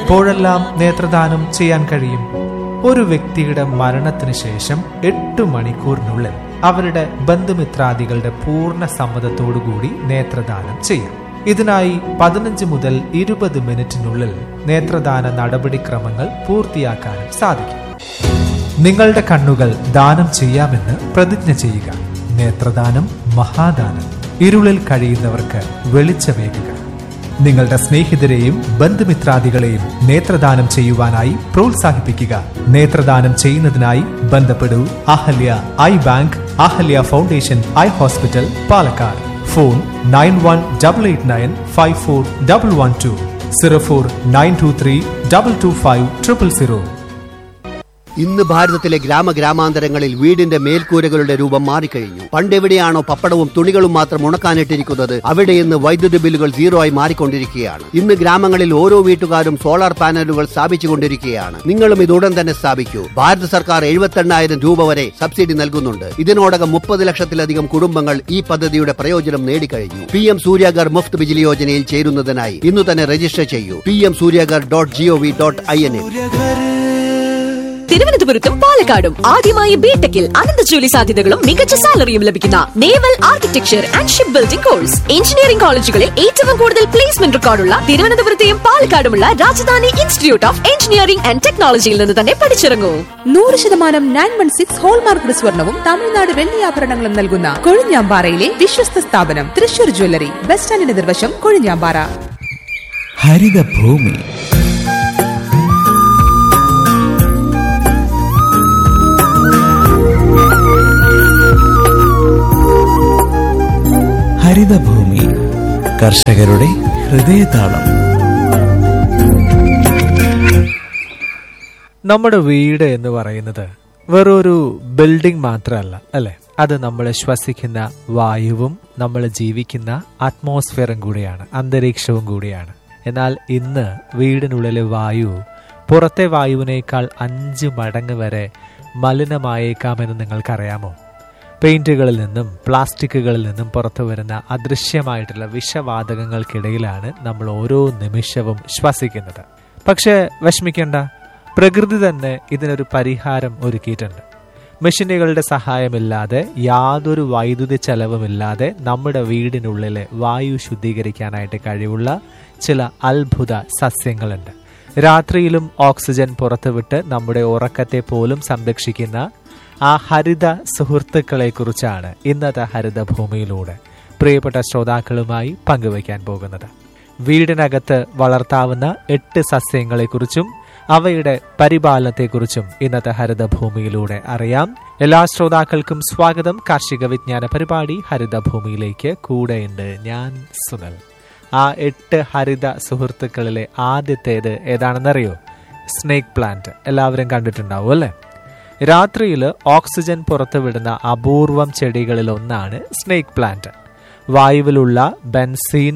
എപ്പോഴെല്ലാം നേത്രദാനം ചെയ്യാൻ കഴിയും ഒരു വ്യക്തിയുടെ മരണത്തിന് ശേഷം എട്ട് മണിക്കൂറിനുള്ളിൽ അവരുടെ ബന്ധുമിത്രാദികളുടെ പൂർണ്ണ സമ്മതത്തോടുകൂടി നേത്രദാനം ചെയ്യാം ഇതിനായി പതിനഞ്ച് മുതൽ ഇരുപത് മിനിറ്റിനുള്ളിൽ നേത്രദാന നടപടിക്രമങ്ങൾ പൂർത്തിയാക്കാനും സാധിക്കും നിങ്ങളുടെ കണ്ണുകൾ ദാനം ചെയ്യാമെന്ന് പ്രതിജ്ഞ ചെയ്യുക നേത്രദാനം മഹാദാനം ഇരുളിൽ കഴിയുന്നവർക്ക് വെളിച്ചമേകുക നിങ്ങളുടെ സ്നേഹിതരെയും ബന്ധുമിത്രാദികളെയും നേത്രദാനം ചെയ്യുവാനായി പ്രോത്സാഹിപ്പിക്കുക നേത്രദാനം ചെയ്യുന്നതിനായി ബന്ധപ്പെടൂ Ahalya eye bank Ahalya foundation eye hospital Palakkad phone nine one double eight nine five four double one two zero four nine two three double two five triple zero ഇന്ന് ഭാരതത്തിലെ ഗ്രാമഗ്രാമാന്തരങ്ങളിൽ വീടിന്റെ മേൽക്കൂരകളുടെ രൂപം മാറിക്കഴിഞ്ഞു പണ്ടെവിടെയാണോ പപ്പടവും തുണികളും മാത്രം ഉണക്കാനിട്ടിരിക്കുന്നത് അവിടെ ഇന്ന് വൈദ്യുതി ബില്ലുകൾ സീറോ ആയി മാറിക്കൊണ്ടിരിക്കുകയാണ് ഇന്ന് ഗ്രാമങ്ങളിൽ ഓരോ വീട്ടുകാരും സോളാർ പാനലുകൾ സ്ഥാപിച്ചുകൊണ്ടിരിക്കുകയാണ് നിങ്ങളും ഇത് ഉടൻ തന്നെ സ്ഥാപിക്കൂ ഭാരത സർക്കാർ എഴുപത്തെണ്ണായിരം രൂപ വരെ സബ്സിഡി നൽകുന്നുണ്ട് ഇതിനോടകം മുപ്പത് ലക്ഷത്തിലധികം കുടുംബങ്ങൾ ഈ പദ്ധതിയുടെ പ്രയോജനം നേടിക്കഴിഞ്ഞു പി എം സൂര്യാഗർ മുഫ്ത് ബിജിലി യോജനയിൽ ചേരുന്നതിനായി ഇന്ന് തന്നെ രജിസ്റ്റർ ചെയ്യൂ P M Surya Ghar dot GOV dot I N തിരുവനന്തപുരത്തും പാലക്കാടും ആദ്യമായി ബിടെക്കിൽ അനന്ത ജോലി സാധ്യതകളും മികച്ച സാലറിയും ലഭിക്കുന്ന naval architecture and ship building course engineering കോളേജുകളിൽ ഏറ്റവും കൂടുതൽ പ്ലേസ്മെന്റ് റെക്കോർഡുള്ള തിരുവനന്തപുരത്തെയും പാലക്കാടുമുള്ള Rajadhani institute of engineering and ടെക്നോളജിയിൽ നിന്ന് തന്നെ പഠിച്ചിറങ്ങൂ നൂറ് ശതമാനം നയൻ വൺ സിക്സ് ഹോൾമാർക്ക് സ്വർണവും തമിഴ്നാട് വെള്ളിയാഭരണങ്ങളും നൽകുന്ന കൊഴിഞ്ഞാമ്പാറയിലെ വിശ്വസ്ത സ്ഥാപനം തൃശൂർ ജ്വല്ലറി ബസ് സ്റ്റാൻഡിന് നിർവശം കൊഴിഞ്ഞാമ്പാറ ഹരിതഭൂമി ഹരിതഭൂമി കർഷകരുടെ ഹൃദയതാളം നമ്മുടെ വീട് എന്ന് പറയുന്നത് വെറൊരു ബിൽഡിംഗ് മാത്രമല്ല അല്ലെ അത് നമ്മൾ ശ്വസിക്കുന്ന വായുവും നമ്മൾ ജീവിക്കുന്ന അറ്റ്മോസ്ഫിയറും കൂടിയാണ് അന്തരീക്ഷവും കൂടിയാണ് എന്നാൽ ഇന്ന് വീടിനുള്ളിലെ വായു പുറത്തെ വായുവിനേക്കാൾ അഞ്ച് മടങ്ങ് വരെ മലിനമായേക്കാമെന്ന് നിങ്ങൾക്കറിയാമോ പെയിന്റുകളിൽ നിന്നും പ്ലാസ്റ്റിക്കുകളിൽ നിന്നും പുറത്തു വരുന്ന അദൃശ്യമായിട്ടുള്ള വിഷവാതകങ്ങൾക്കിടയിലാണ് നമ്മൾ ഓരോ നിമിഷവും ശ്വസിക്കുന്നത് പക്ഷേ വിഷമിക്കേണ്ട പ്രകൃതി തന്നെ ഇതിനൊരു പരിഹാരം ഒരുക്കിയിട്ടുണ്ട് മെഷീനുകളുടെ സഹായമില്ലാതെ യാതൊരു വൈദ്യുതി ചെലവുമില്ലാതെ നമ്മുടെ വീടിനുള്ളിലെ വായു ശുദ്ധീകരിക്കാനായിട്ട് കഴിവുള്ള ചില അത്ഭുത സസ്യങ്ങളുണ്ട് രാത്രിയിലും ഓക്സിജൻ പുറത്തുവിട്ട് നമ്മുടെ ഉറക്കത്തെ പോലും സംരക്ഷിക്കുന്ന ആ ഹരിത സുഹൃത്തുക്കളെ കുറിച്ചാണ് ഇന്നത്തെ ഹരിതഭൂമിയിലൂടെ പ്രിയപ്പെട്ട ശ്രോതാക്കളുമായി പങ്കുവയ്ക്കാൻ പോകുന്നത് വീടിനകത്ത് വളർത്താവുന്ന എട്ട് സസ്യങ്ങളെക്കുറിച്ചും അവയുടെ പരിപാലനത്തെക്കുറിച്ചും ഇന്നത്തെ ഹരിതഭൂമിയിലൂടെ അറിയാം എല്ലാ ശ്രോതാക്കൾക്കും സ്വാഗതം കാർഷിക വിജ്ഞാന പരിപാടി ഹരിതഭൂമിയിലേക്ക് കൂടെയുണ്ട് ഞാൻ സുനൽ ആ എട്ട് ഹരിത സുഹൃത്തുക്കളിലെ ആദ്യത്തേത് ഏതാണെന്നറിയോ സ്നേക്ക് പ്ലാന്റ് എല്ലാവരും കണ്ടിട്ടുണ്ടാവും അല്ലേ രാത്രിയിൽ ഓക്സിജൻ പുറത്തുവിടുന്ന അപൂർവം ചെടികളിൽ ഒന്നാണ് സ്നേക്ക് പ്ലാന്റ് വായുവിലുള്ള ബെൻസീൻ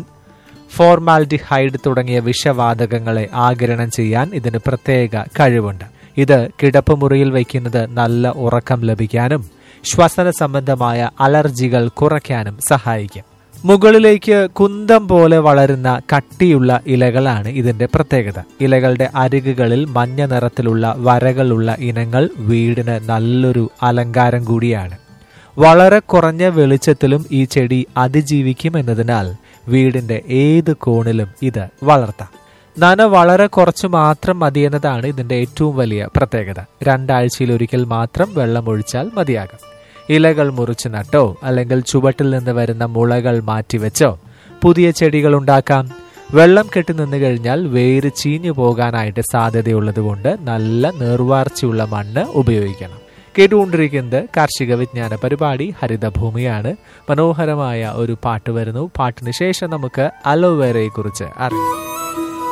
ഫോർമാൽഡിഹൈഡ് തുടങ്ങിയ വിഷവാതകങ്ങളെ ആഗിരണം ചെയ്യാൻ ഇതിന് പ്രത്യേക കഴിവുണ്ട് ഇത് കിടപ്പുമുറിയിൽ വയ്ക്കുന്നത് നല്ല ഉറക്കം ലഭിക്കാനും ശ്വസന സംബന്ധമായ അലർജികൾ കുറയ്ക്കാനും സഹായിക്കും മുകളിലേക്ക് കുന്തം പോലെ വളരുന്ന കട്ടിയുള്ള ഇലകളാണ് ഇതിന്റെ പ്രത്യേകത ഇലകളുടെ അരികുകളിൽ മഞ്ഞ നിറത്തിലുള്ള വരകളുള്ള ഇനങ്ങൾ വീടിന് നല്ലൊരു അലങ്കാരം കൂടിയാണ് വളരെ കുറഞ്ഞ വെളിച്ചത്തിലും ഈ ചെടി അതിജീവിക്കും എന്നതിനാൽ വീടിന്റെ ഏത് കോണിലും ഇത് വളർത്താം നന വളരെ കുറച്ച് മാത്രം മതിയെന്നതാണ് ഇതിന്റെ ഏറ്റവും വലിയ പ്രത്യേകത രണ്ടാഴ്ചയിൽ ഒരിക്കൽ മാത്രം വെള്ളം ഒഴിച്ചാൽ മതിയാകും ഇലകൾ മുറിച്ച് നട്ടോ അല്ലെങ്കിൽ ചുവട്ടിൽ നിന്ന് വരുന്ന മുളകൾ മാറ്റിവെച്ചോ പുതിയ ചെടികൾ ഉണ്ടാക്കാം വെള്ളം കെട്ടി നിന്ന് കഴിഞ്ഞാൽ വേര് ചീഞ്ഞു പോകാനായിട്ട് സാധ്യതയുള്ളതുകൊണ്ട് നല്ല നീർവാർച്ചയുള്ള മണ്ണ് ഉപയോഗിക്കണം കേട്ടുകൊണ്ടിരിക്കുന്നത് കാർഷിക വിജ്ഞാന പരിപാടി ഹരിതഭൂമിയാണ് മനോഹരമായ ഒരു പാട്ട് വരുന്നു പാട്ടിന് ശേഷം നമുക്ക് അലോവേരയെ കുറിച്ച് അറിയാം